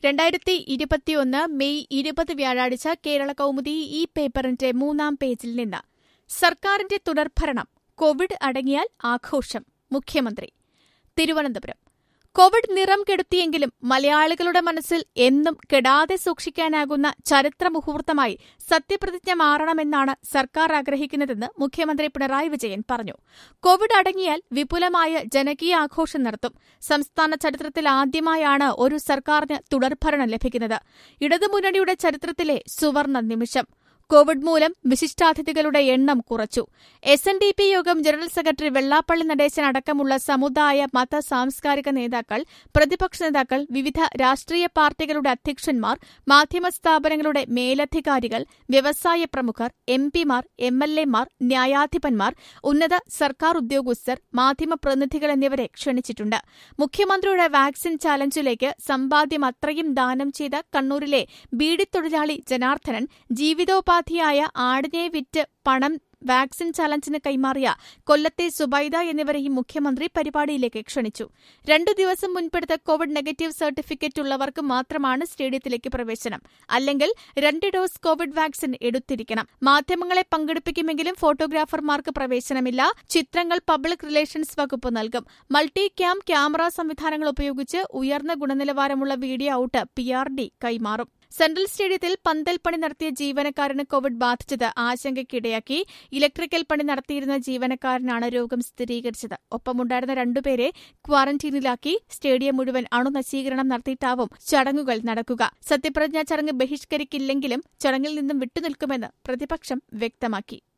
രണ്ടായിരത്തി ഇരുപത്തിയൊന്ന് മെയ് ഇരുപത് വ്യാഴാഴ്ച കേരള കൗമുദി ഈ പേപ്പറിന്റെ മൂന്നാം പേജിൽ നിന്ന് സർക്കാരിന്റെ തുടർഭരണം കോവിഡ് അടങ്ങിയാൽ ആഘോഷം മുഖ്യമന്ത്രി തിരുവനന്തപുരം കോവിഡ് നിറം കെടുത്തിയെങ്കിലും മലയാളികളുടെ മനസ്സിൽ എന്നും കെടാതെ സൂക്ഷിക്കാനാകുന്ന ചരിത്ര മുഹൂർത്തമായി സത്യപ്രതിജ്ഞ മാറണമെന്നാണ് സർക്കാർ ആഗ്രഹിക്കുന്നതെന്ന് മുഖ്യമന്ത്രി പിണറായി വിജയൻ പറഞ്ഞു കോവിഡ് അടങ്ങിയാൽ വിപുലമായ ജനകീയ ആഘോഷം നടത്തും സംസ്ഥാന ചരിത്രത്തിൽ ആദ്യമായാണ് ഒരു സർക്കാരിന് തുടർഭരണം ലഭിക്കുന്നത് ഇടതുമുന്നണിയുടെ ചരിത്രത്തിലെ സുവർണ നിമിഷം കോവിഡ് മൂലം വിശിഷ്ടാതിഥികളുടെ എണ്ണം കുറച്ചു S N D P Yogam general secretary Vellappally Natesan അടക്കമുള്ള സമുദായ മത സാംസ്കാരിക നേതാക്കൾ പ്രതിപക്ഷ നേതാക്കൾ വിവിധ രാഷ്ട്രീയ പാർട്ടികളുടെ അധ്യക്ഷന്മാർ മാധ്യമ സ്ഥാപനങ്ങളുടെ മേലധികാരികൾ വ്യവസായ പ്രമുഖർ എം പിമാർ എം എൽ എമാർ ന്യായാധിപന്മാർ ഉന്നത സർക്കാർ ഉദ്യോഗസ്ഥർ മാധ്യമ പ്രതിനിധികൾ എന്നിവരെ ക്ഷണിച്ചിട്ടുണ്ട് മുഖ്യമന്ത്രിയുടെ വാക്സിൻ ചാലഞ്ചിലേക്ക് സമ്പാദ്യം അത്രയും ദാനം ചെയ്ത കണ്ണൂരിലെ ബീഡിത്തൊഴിലാളി ജനാർദ്ദനൻ ജീവിതോപാധി ഉപാധിയായ ആടിനെ വിറ്റ് പണം വാക്സിൻ ചലഞ്ചിന് കൈമാറിയ കൊല്ലത്തെ സുബൈദ എന്നിവരെയും മുഖ്യമന്ത്രി പരിപാടിയിലേക്ക് ക്ഷണിച്ചു രണ്ടു ദിവസം മുൻപെടുത്ത കോവിഡ് നെഗറ്റീവ് സർട്ടിഫിക്കറ്റ് ഉള്ളവർക്ക് മാത്രമാണ് സ്റ്റേഡിയത്തിലേക്ക് പ്രവേശനം അല്ലെങ്കിൽ രണ്ട് ഡോസ് കോവിഡ് വാക്സിൻ എടുത്തിരിക്കണം മാധ്യമങ്ങളെ പങ്കെടുപ്പിക്കുമെങ്കിലും ഫോട്ടോഗ്രാഫർമാർക്ക് പ്രവേശനമില്ല ചിത്രങ്ങൾ പബ്ലിക് റിലേഷൻസ് വകുപ്പ് നൽകും മൾട്ടി ക്യാം ക്യാമറ സംവിധാനങ്ങൾ ഉപയോഗിച്ച് ഉയർന്ന ഗുണനിലവാരമുള്ള video out P R D കൈമാറും സെൻട്രൽ സ്റ്റേഡിയത്തിൽ പന്തൽ പണി നടത്തിയ ജീവനക്കാരന് കോവിഡ് ബാധിച്ചത് ആശങ്കയ്ക്കിടയാക്കി ഇലക്ട്രിക്കൽ പണി നടത്തിയിരുന്ന ജീവനക്കാരനാണ് രോഗം സ്ഥിരീകരിച്ചത് ഒപ്പമുണ്ടായിരുന്ന രണ്ടുപേരെ ക്വാറന്റീനിലാക്കി സ്റ്റേഡിയം മുഴുവൻ അണുനശീകരണം നടത്തിയിട്ടാവും ചടങ്ങുകൾ നടക്കുക സത്യപ്രതിജ്ഞാ ചടങ്ങ് ബഹിഷ്കരിക്കില്ലെങ്കിലും ചടങ്ങിൽ നിന്നും വിട്ടുനിൽക്കുമെന്ന് പ്രതിപക്ഷം വ്യക്തമാക്കി